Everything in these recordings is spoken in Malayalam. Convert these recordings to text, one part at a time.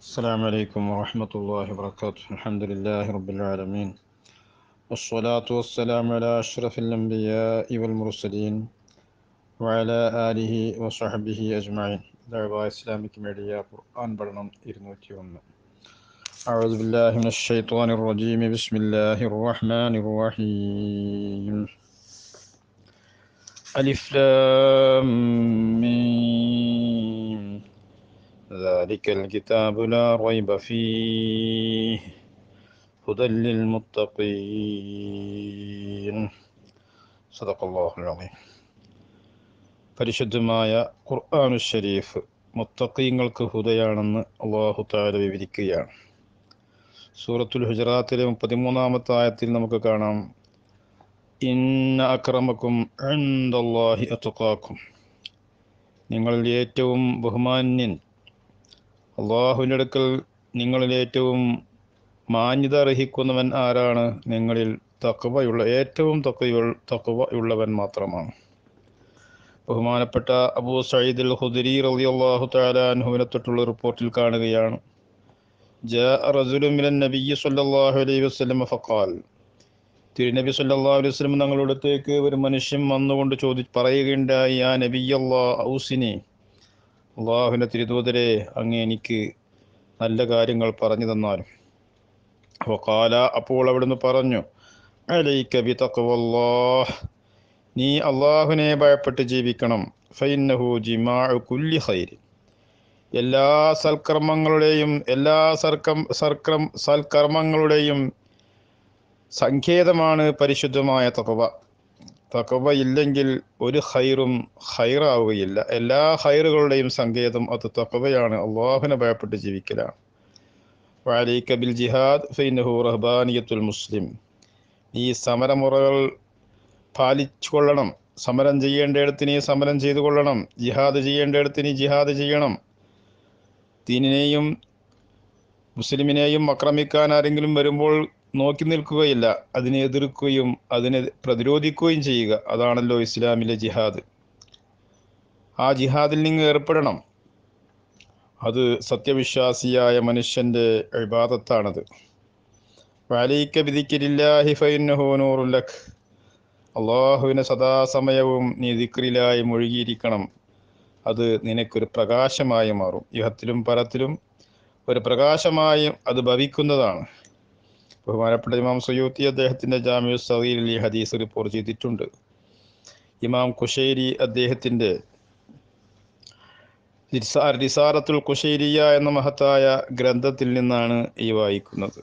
السلام عليكم ورحمة الله وبركاته الحمد لله رب العالمين والصلاة والسلام على أشرف الأنبياء والمرسلين وعلى آله وصحبه أجمعين دعوة إسلامك ميديا قرآن برنم إرنوتي أعوذ بالله من الشيطان الرجيم بسم الله الرحمن الرحيم ألف لام ميم ذلك الكتاب لا ريب فيه هدى للمتقين صدق الله العظيم പരിശുദ്ധമായ ഖുർആാനു ഷരീഫ് മുത്തക്കീങ്ങൾക്ക് ഹുദയാണെന്ന് അള്ളാഹു താല വിവരിക്കുകയാണ് സൂറത്തുൽ ഹുജറാത്തിലെ മുപ്പത്തിമൂന്നാമത്തെ ആയത്തിൽ നമുക്ക് കാണാം ഇന്ന അക്രമക്കും അൻദല്ലാഹി അത്തുക്കാക്കും നിങ്ങളിൽ ഏറ്റവും ബഹുമാന്യൻ അള്ളാഹുവിൻ്റെ അടുക്കൽ നിങ്ങളിൽ ഏറ്റവും മാന്യത അർഹിക്കുന്നവൻ ആരാണ് നിങ്ങളിൽ തക്കവയുള്ള ഏറ്റവും തക്കവ തക്കവയുള്ളവൻ മാത്രമാണ് ബഹുമാനപ്പെട്ട അബൂ സയ്യിദ് അൽ ഹുദരി റലി അള്ളാഹു താലാൻഹുവിനെ തൊട്ടുള്ള റിപ്പോർട്ടിൽ കാണുകയാണ് ജാ റസുലുമിൻ നബിയ്യ സല്ലല്ലാഹു അലൈഹി വസല്ലം ഫഖാൽ തിരുനബി സല്ലല്ലാഹു അലൈഹി വസല്ലം തങ്ങളുടെ അടുത്തേക്ക് ഒരു മനുഷ്യൻ വന്നുകൊണ്ട് ചോദി പറയുകയുണ്ടായി ആ നബിയല്ലാ ഔസിനി അള്ളാഹുവിൻ്റെ തിരുദൂതരെ അങ്ങ് എനിക്ക് നല്ല കാര്യങ്ങൾ പറഞ്ഞു തന്നാലും വക്കാല അപ്പോൾ അവിടുന്ന് പറഞ്ഞു അലൈക ബി തഖ്വല്ലാഹ് നീ അള്ളാഹുവിനെ ഭയപ്പെട്ട് ജീവിക്കണം ഫൈന്നഹു ജിമാഉ കുല്ലി ഖൈരി എല്ലാ സൽക്കർമ്മങ്ങളുടെയും എല്ലാ സർക്കം സർക്രം സൽക്കർമ്മങ്ങളുടെയും സങ്കേതമാണ് പരിശുദ്ധമായ തകവ തകവ ഇല്ലെങ്കിൽ ഒരു ഹൈറും ഹൈറാവുകയില്ല എല്ലാ ഹൈറുകളുടെയും സങ്കേതം അത് തകവയാണ് അള്ളാഹുവിനെ ഭയപ്പെട്ട് ജീവിക്കലാണ് വാലിക ബിൽ ജിഹാദ് ഫൈനഹു റഹ്ബാനിയത്തുൽ മുസ്ലിം ഈ സമരമുറകൾ പാലിച്ചു കൊള്ളണം സമരം ചെയ്യേണ്ടിടത്ത് നീ സമരം ചെയ്തു കൊള്ളണം ജിഹാദ് ചെയ്യേണ്ടിടത്ത് നീ ജിഹാദ് ചെയ്യണം ദീനിനെയും മുസ്ലിമിനെയും ആക്രമിക്കാൻ ആരെങ്കിലും വരുമ്പോൾ നോക്കി നിൽക്കുകയില്ല അതിനെ എതിർക്കുകയും അതിനെ പ്രതിരോധിക്കുകയും ചെയ്യുക അതാണല്ലോ ഇസ്ലാമിലെ ജിഹാദ് ആ ജിഹാദിൽ നിങ്ങൾ ഏർപ്പെടണം അത് സത്യവിശ്വാസിയായ മനുഷ്യൻ്റെ വിവാദത്താണത് വാലിക്ക വിധിക്കരില്ലാഹി ഫൈനഹോനൂറുലഖ് അള്ളാഹുവിനെ സദാസമയവും നീ ദിക്രിലായി മുഴുകിയിരിക്കണം അത് നിനക്കൊരു പ്രകാശമായി മാറും യുഹത്തിലും പരത്തിലും ഒരു പ്രകാശമായി അത് ഭവിക്കുന്നതാണ് ബഹുമാനപ്പെട്ട ഇമാം സയ്യൂത്തി അദ്ദേഹത്തിൻ്റെ ജാമ്യു സഹീറിൽ ഈ ഹദീസ് റിപ്പോർട്ട് ചെയ്തിട്ടുണ്ട് ഇമാം കുഷേരി അദ്ദേഹത്തിൻ്റെ റിസാറത്തുൽ കുഷേരിയ എന്ന മഹത്തായ ഗ്രന്ഥത്തിൽ നിന്നാണ് ഈ വായിക്കുന്നത്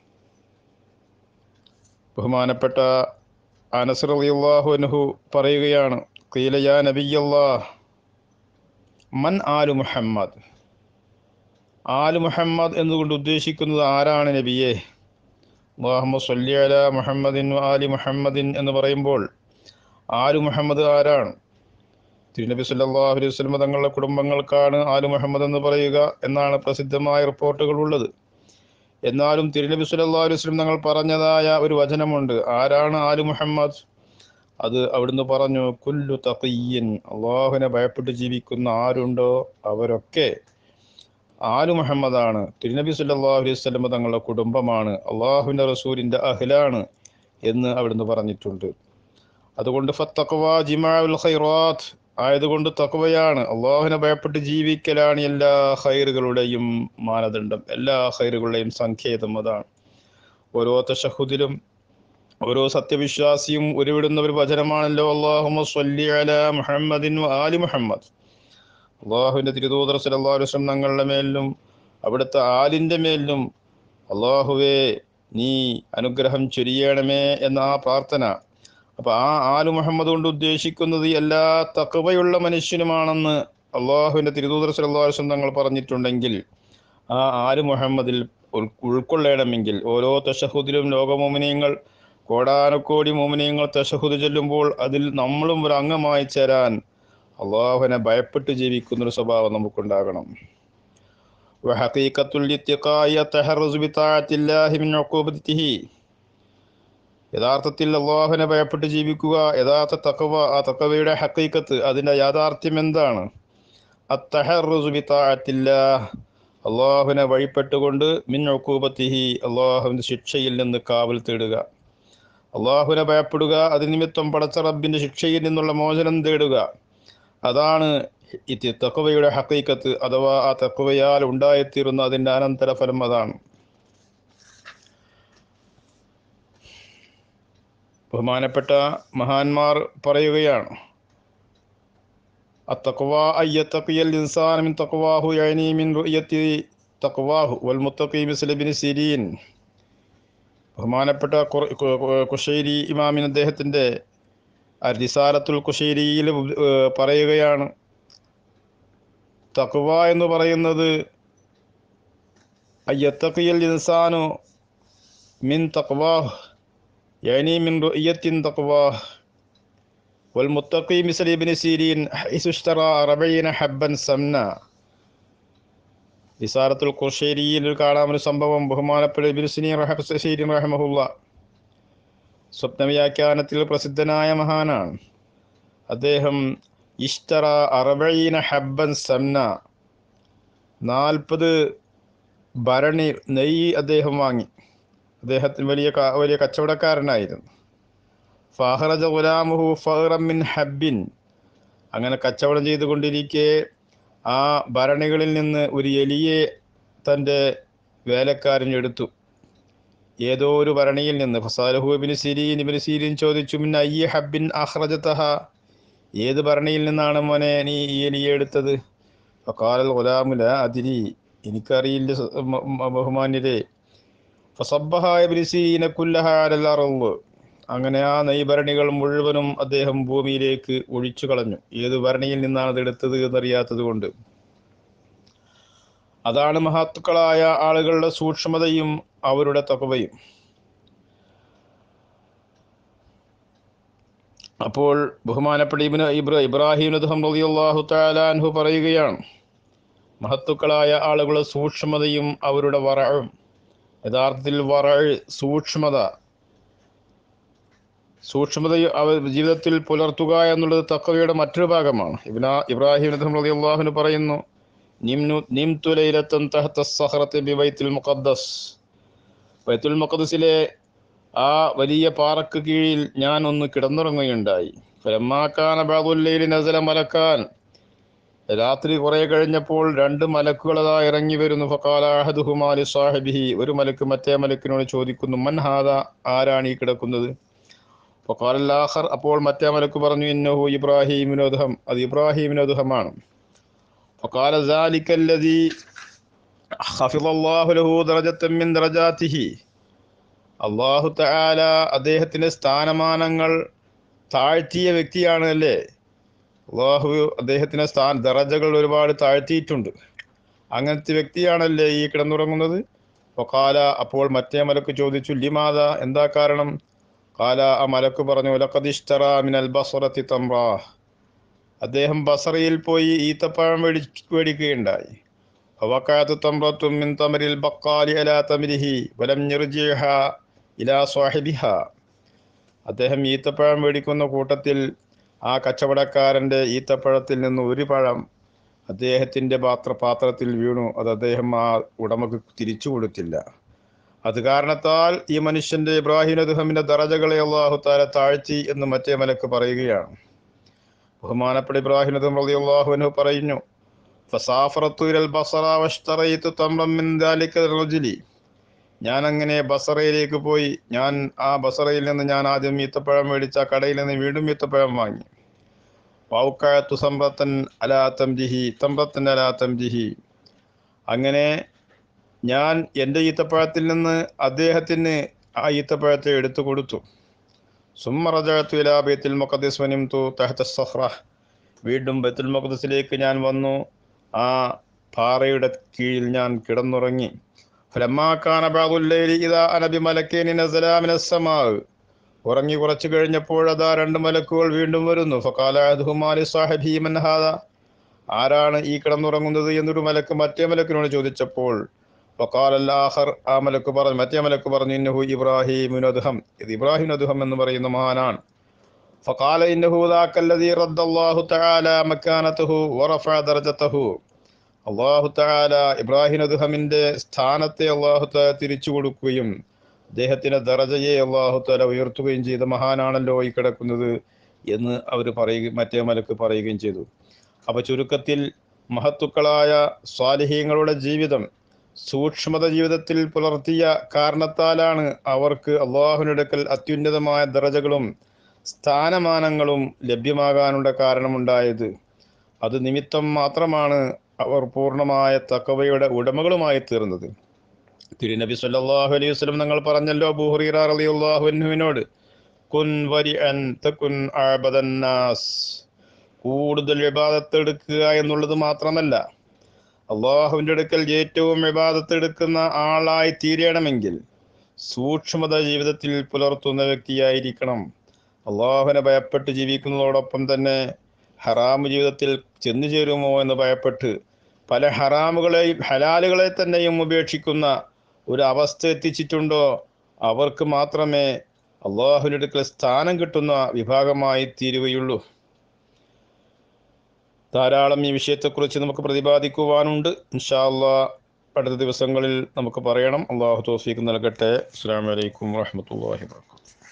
ബഹുമാനപ്പെട്ട അനസർ അലിയല്ലാഹു അനഹു പറയുകയാണ് കീലയാ നബിയല്ലാ മൻ ആലു മുഹമ്മദ് ആലു മുഹമ്മദ് എന്നുകൊണ്ട് ഉദ്ദേശിക്കുന്നത് ആരാണ് നബിയെ അള്ളാഹമ്മ സല്ലി അല മുഹമ്മദിൻ ആലി മുഹമ്മദിൻ എന്ന് പറയുമ്പോൾ ആലു മുഹമ്മദ് ആരാണ് തിരുനബി സല്ലാഹു അലൈഹി വസ്ലമ തങ്ങളുടെ കുടുംബങ്ങൾക്കാണ് ആലു മുഹമ്മദ് എന്ന് പറയുക എന്നാണ് പ്രസിദ്ധമായ റിപ്പോർട്ടുകൾ ഉള്ളത് എന്നാലും തിരുനബി സല്ലല്ലാഹു അലൈഹി വസല്ലം തങ്ങൾ പറഞ്ഞതായ ഒരു വചനമുണ്ട് ആരാണ് ആലു മുഹമ്മദ് അത് അവിടുന്ന് പറഞ്ഞു കുല്ലു തഖയ്യൻ അള്ളാഹുവിനെ ഭയപ്പെട്ട് ജീവിക്കുന്ന ആരുണ്ടോ അവരൊക്കെ ആലു മുഹമ്മദാണ് തിരുനബി സല്ലല്ലാഹു അലൈഹി വസല്ലം തങ്ങളുടെ കുടുംബമാണ് അള്ളാഹുവിൻ്റെ റസൂലിൻ്റെ അഹ്ലാണ് എന്ന് അവിടുന്ന് പറഞ്ഞിട്ടുണ്ട് അതുകൊണ്ട് ഫത്തഖ്വ ജിമാഉൽ ഖൈറാത്ത് ആയതുകൊണ്ട് തക്വയാണ് അള്ളാഹുവിനെ ഭയപ്പെട്ട് ജീവിക്കലാണ് എല്ലാ ഹൈറുകളുടെയും മാനദണ്ഡം എല്ലാ ഹൈറുകളുടെയും സങ്കേതം അതാണ് ഓരോ തഷഹുദിലും ഓരോ സത്യവിശ്വാസിയും ഉരുവിടുന്ന ഒരു വചനമാണല്ലോ അള്ളാഹുമ സ്വല്ലി അല മുഹമ്മദിൻ ആലി മുഹമ്മദ് അള്ളാഹുവിൻ്റെ തിരുതൂതർ സലല്ലാ വസ്ലം തങ്ങളുടെ മേലിലും അവിടുത്തെ ആലിൻ്റെ മേലിലും അള്ളാഹുവേ നീ അനുഗ്രഹം ചൊരിയണമേ എന്ന ആ പ്രാർത്ഥന അപ്പൊ ആ ആലു മുഹമ്മദ് കൊണ്ട് ഉദ്ദേശിക്കുന്നത് എല്ലാ തക്കവയുള്ള മനുഷ്യനുമാണെന്ന് അള്ളാഹുവിന്റെ തിരുതൂതർ സല്ലാസ്വം തങ്ങൾ പറഞ്ഞിട്ടുണ്ടെങ്കിൽ ആ ആലു മുഹമ്മദിൽ ഉൾക്കൊള്ളണമെങ്കിൽ ഓരോ തഷഹുദിലും ലോകമോമിനിയങ്ങൾ കോടാനക്കോടി മോമിനിയങ്ങൾ തഷഹുദ് ചൊല്ലുമ്പോൾ അതിൽ നമ്മളും ഒരു അംഗമായി ചേരാൻ അള്ളാഹുവിനെ ഭയപ്പെട്ട് ജീവിക്കുന്ന ഒരു സ്വഭാവം നമുക്കുണ്ടാകണം وحقيقة الاتقاء التحرز بطاعة الله من عقوبته യഥാർത്ഥത്തിൽ അള്ളാഹുവിനെ ഭയപ്പെട്ട് ജീവിക്കുക യഥാർത്ഥ തക്കവ ആ തക്കവയുടെ ഹക്കീക്കത്ത് അതിൻ്റെ യാഥാർത്ഥ്യം എന്താണ് അത്തഹറുസുബിത്താഴത്തില്ല അള്ളാഹുവിനെ വഴിപ്പെട്ടുകൊണ്ട് മിൻ ഉക്കൂബത്തിഹി അള്ളാഹുവിൻ്റെ ശിക്ഷയിൽ നിന്ന് കാവൽ തേടുക അള്ളാഹുവിനെ ഭയപ്പെടുക അത് നിമിത്തം പടച്ച റബ്ബിൻ്റെ ശിക്ഷയിൽ നിന്നുള്ള മോചനം തേടുക അതാണ് ഇത് തക്കവയുടെ ഹക്കൈക്കത്ത് അഥവാ ആ തക്കവയാൽ ഉണ്ടായിത്തീരുന്ന അതിൻ്റെ അനന്തരഫലം അതാണ് ബഹുമാനപ്പെട്ട മഹാന്മാർ പറയുകയാണ് التقوى أن يتقي الإنسان من تقواه يعني من رؤية تقواه والمتقي مثل ابن سيرين ബഹുമാനപ്പെട്ട കുഷൈരി ഇമാമിൻ അദ്ദേഹത്തിൻ്റെ റിസാലത്തുൽ കുഷൈരിയിൽ പറയുകയാണ് തക്വ എന്ന് പറയുന്നത് അയ്യത്തക്കിയൽ ഇൻസാനു മിൻ തക്വാഹ് യനി മിൻ റുയ്യത്തിൻ തക്വാഹ് والمتقي مثل ابن سيرين حيث اشترى أربعين حبا سمنا നിസാരത്തുൽ ഖുർഷേരിയിൽ കാണാമൊരു സംഭവം ബഹുമാനപ്പെട്ട ഇബ്നു സിനീൻ റഹീൻ റഹ്മഹുല്ല സ്വപ്നവ്യാഖ്യാനത്തിൽ പ്രസിദ്ധനായ മഹാനാണ് അദ്ദേഹം ഇഷ്തറ അറബീന ഹബ്ബൻ സംന നാൽപ്പത് ഭരണി നെയ്യ് അദ്ദേഹം വാങ്ങി അദ്ദേഹത്തിന് വലിയ വലിയ കച്ചവടക്കാരനായിരുന്നു ഫഹറജ ഗുലാമുഹു ഫഹറമിൻ ഹബ്ബിൻ അങ്ങനെ കച്ചവടം ചെയ്തുകൊണ്ടിരിക്കെ ആ ഭരണികളിൽ നിന്ന് ഒരു എലിയെ തൻ്റെ വേലക്കാരൻ എടുത്തു ഏതോ ഒരു ഭരണിയിൽ നിന്ന് ഫസാലഹു ഇബിന് സിരീൻ ഇബിന് സിരീൻ ചോദിച്ചു മിൻ അയ്യ ഹബ്ബിൻ അഹ്റജത്തഹ ഏത് ഭരണിയിൽ നിന്നാണ് മോനെ നീ ഈ എലിയെ എടുത്തത് ഫക്കാലൽ ഗുലാമുല അതിരി എനിക്കറിയില്ല ബഹുമാന്യരെ ഫസബ്ബഹ ഇബിന് സിരീനെ കുല്ലഹ അലൽ അറുള്ളു അങ്ങനെ ആ നെയ്ഭരണികൾ മുഴുവനും അദ്ദേഹം ഭൂമിയിലേക്ക് ഒഴിച്ചു കളഞ്ഞു ഏത് ഭരണിയിൽ നിന്നാണ് അത് എടുത്തത് എന്നറിയാത്തത് കൊണ്ട് അതാണ് മഹത്തുക്കളായ ആളുകളുടെ സൂക്ഷ്മതയും അവരുടെ തകവയും അപ്പോൾ ബഹുമാനപ്പെട്ട ഇബ്നു ഇബ്ര ഇബ്രാഹിം റളിയല്ലാഹു തആല അൻഹു പറയുകയാണ് മഹത്തുക്കളായ ആളുകളുടെ സൂക്ഷ്മതയും അവരുടെ വറഴും യഥാർത്ഥത്തിൽ വറഴ് സൂക്ഷ്മത സൂക്ഷ്മത അവർ ജീവിതത്തിൽ പുലർത്തുക എന്നുള്ളത് തക്കവയുടെ മറ്റൊരു ഭാഗമാണ് ഇബ്ന ഇബ്രാഹിം റളിയല്ലാഹുവിന് പറയുന്നു നിംനു നിംതു ലൈലത്തൻ തഹത സഹറത്തി ബിബൈത്തുൽ മുഖദ്ദസ് ബൈത്തുൽ മുഖദ്ദസിലെ ആ വലിയ പാറക്ക് കീഴിൽ ഞാൻ ഒന്ന് കിടന്നുറങ്ങുകയുണ്ടായി ഫലമാക്കാൻ ബാദുല്ലയിൽ നസല മലക്കാൻ രാത്രി കുറെ കഴിഞ്ഞപ്പോൾ രണ്ട് മലക്കുകൾ അതാ ഇറങ്ങി വരുന്നു ഫക്കാലാഹദുഹുമാലി സാഹിബിഹി ഒരു മലക്ക് മറ്റേ മലക്കിനോട് ചോദിക്കുന്നു മൻഹാദ ആരാണ് ഈ കിടക്കുന്നത് ഫക്കാലാഹർ അപ്പോൾ മറ്റേ മലക്ക് പറഞ്ഞു ഇന്നഹു ഇബ്രാഹിമിനോദഹം അത് ഇബ്രാഹിമിനോദഹമാണ് ഫക്കാല ذلك الذي خفض الله له درجة من درجاته അള്ളാഹു തആല അദ്ദേഹത്തിന്റെ സ്ഥാനമാനങ്ങൾ താഴ്ത്തിയ വ്യക്തിയാണ് അല്ലേ അള്ളാഹു അദ്ദേഹത്തിന്റെ സ്ഥാന ദറജകൾ ഒരുപാട് താഴ്ത്തിയിട്ടുണ്ട് അങ്ങനത്തെ വ്യക്തിയാണല്ലേ ഈ കിടന്നുറങ്ങുന്നത് കാല അപ്പോൾ മറ്റേ മലക്ക് ചോദിച്ചു ലിമാത എന്താ കാരണം കാല ആ മലക്ക് പറഞ്ഞു ലഖദിഷ്തറ മിനൽ ബസറത്തി തമ്ര അദ്ദേഹം ബസറയിൽ പോയി ഈത്തപ്പഴം മേടി മേടിക്കുകയുണ്ടായി ഫവക്കാത്ത് തമ്രത്തും മിൻ തമരിൽ ബക്കാലി അലാ തമരിഹി വലം നിർജിഹ ഇലാ സ്വാഹിബിഹ അദ്ദേഹം ഈത്തപ്പഴം മേടിക്കുന്ന കൂട്ടത്തിൽ ആ കച്ചവടക്കാരൻ്റെ ഈത്തപ്പഴത്തിൽ നിന്ന് ഒരു പഴം അദ്ദേഹത്തിൻ്റെ പാത്ര പാത്രത്തിൽ വീണു അത് അദ്ദേഹം ആ ഉടമക്ക് തിരിച്ചു കൊടുത്തില്ല അത് കാരണത്താൽ ഈ മനുഷ്യന്റെ ഇബ്രാഹിം അദ്ഹമിന്റെ ദറജകളെ അള്ളാഹു താല താഴ്ത്തി എന്ന് മറ്റേ മലക്ക് പറയുകയാണ് ബഹുമാനപ്പെട്ട ഇബ്രാഹിം അദ്ഹം റളി അള്ളാഹുവിന് പറയുന്നു ഫസാഫറത്തു ഇലൽ ബസറ വഷ്തറയിത്തു തമ്രം മിൻ ദാലിക റജുലി ഞാൻ അങ്ങനെ ബസറയിലേക്ക് പോയി ഞാൻ ആ ബസറയിൽ നിന്ന് ഞാൻ ആദ്യം ഈത്തപ്പഴം മേടിച്ച ആ കടയിൽ നിന്ന് വീണ്ടും ഈത്തപ്പഴം വാങ്ങി വൗക്കാത്തു സമ്രത്തൻ അലാ തംജിഹി തമ്രത്തൻ അലാ തംജിഹി അങ്ങനെ ഞാൻ എൻ്റെ ഈത്തപ്പഴത്തിൽ നിന്ന് അദ്ദേഹത്തിന് ആ ഈത്തപ്പഴത്തെ എടുത്തു കൊടുത്തു സുമ്മറജത്തു ഇലാ ബൈത്തുൽ മുഖദ്ദിസ് വനിംതു തഹത സഹ്റ വീണ്ടും ബൈത്തുൽ മുഖദ്ദിസിലേക്ക് ഞാൻ വന്നു ആ പാറയുടെ കീഴിൽ ഞാൻ കിടന്നുറങ്ങി ഫലമാക്കാന ബാദുല്ലൈലി ഇതാ അനബി മലക്കേനി നസലാമിനസ്സമാവ് ഉറങ്ങി കുറച്ചു കഴിഞ്ഞപ്പോഴതാ രണ്ട് മലക്കുകൾ വീണ്ടും വരുന്നു ഫക്കാലുമാലി സാഹിബി മൻഹാദ ആരാണ് ഈ കിടന്നുറങ്ങുന്നത് എന്നൊരു മലക്ക് മറ്റേ മലക്കിനോട് ചോദിച്ചപ്പോൾ ഫക്കാലല്ലാഹർ ആ മലക്ക് പറഞ്ഞു മറ്റേ മലക്ക് പറഞ്ഞു ഇന്നഹു ഇബ്രാഹിമിനുദ്ഹം ഇത് ഇബ്രാഹിമിനുദ്ഹം എന്ന് പറയുന്ന മഹാനാണ് ഫക്കാല ഇന്നഹു ദാക്കല്ലദീ റദ്ദല്ലാഹു തആല മക്കാനതഹു വറഫഅ ദർജതഹു അള്ളാഹു താല ഇബ്രാഹിം അദ്ഹമിന്റെ സ്ഥാനത്തെ അള്ളാഹു താല തിരിച്ചു കൊടുക്കുകയും അദ്ദേഹത്തിന്റെ ദറജയെ അള്ളാഹു താല ഉയർത്തുകയും ചെയ്ത മഹാനാണല്ലോ ഈ കിടക്കുന്നത് എന്ന് അവർ പറയുകയും മറ്റേ മലക്ക് പറയുകയും ചെയ്തു അപ്പൊ ചുരുക്കത്തിൽ മഹത്തുക്കളായ സ്വാലിഹീങ്ങളുടെ ജീവിതം സൂക്ഷ്മത ജീവിതത്തിൽ പുലർത്തിയ കാരണത്താലാണ് അവർക്ക് അള്ളാഹുവിനടുക്കൽ അത്യുന്നതമായ ദറജകളും സ്ഥാനമാനങ്ങളും ലഭ്യമാകാനുള്ള കാരണമുണ്ടായത് അത് നിമിത്തം മാത്രമാണ് അവർ പൂർണ്ണമായ തക്കവയുടെ ഉടമകളുമായി തീർന്നത് തിരുനബി സല്ലല്ലാഹു അലൈഹി വസല്ലം നിങ്ങൾ പറഞ്ഞല്ലോ ബുഹറീറ റളിയല്ലാഹു അൻഹുവിനോട് കുൻ വരി അൻ തകുൻ അഅബദൻ നാസ് കൂടുതൽ വിവാദത്ത് എടുക്കുക എന്നുള്ളത് മാത്രമല്ല അള്ളാഹുവിൻ്റെ അടുക്കൽ ഏറ്റവും വിവാദത്ത് എടുക്കുന്ന ആളായി തീരണമെങ്കിൽ സൂക്ഷ്മത ജീവിതത്തിൽ പുലർത്തുന്ന വ്യക്തിയായിരിക്കണം അള്ളാഹുവിനെ ഭയപ്പെട്ട് ജീവിക്കുന്നതോടൊപ്പം തന്നെ ഹറാമ് ജീവിതത്തിൽ ചെന്നു ചേരുമോ എന്ന് ഭയപ്പെട്ട് പല ഹറാമുകളെയും ഹലാലുകളെ തന്നെയും ഉപേക്ഷിക്കുന്ന ഒരു അവസ്ഥ എത്തിച്ചിട്ടുണ്ടോ അവർക്ക് മാത്രമേ അള്ളാഹുവിൻ്റെ അടുക്കൽ സ്ഥാനം കിട്ടുന്ന വിഭാഗമായി തീരുകയുള്ളൂ ധാരാളം ഈ വിഷയത്തെക്കുറിച്ച് നമുക്ക് പ്രതിപാദിക്കുവാനുണ്ട് ഇൻഷാ അള്ളാ അടുത്ത ദിവസങ്ങളിൽ നമുക്ക് പറയണം അള്ളാഹു തോഫീക്ക് നൽകട്ടെ അസ്സാം വലൈക്കും വാഹമത്തല്ലാഹി വാത്തു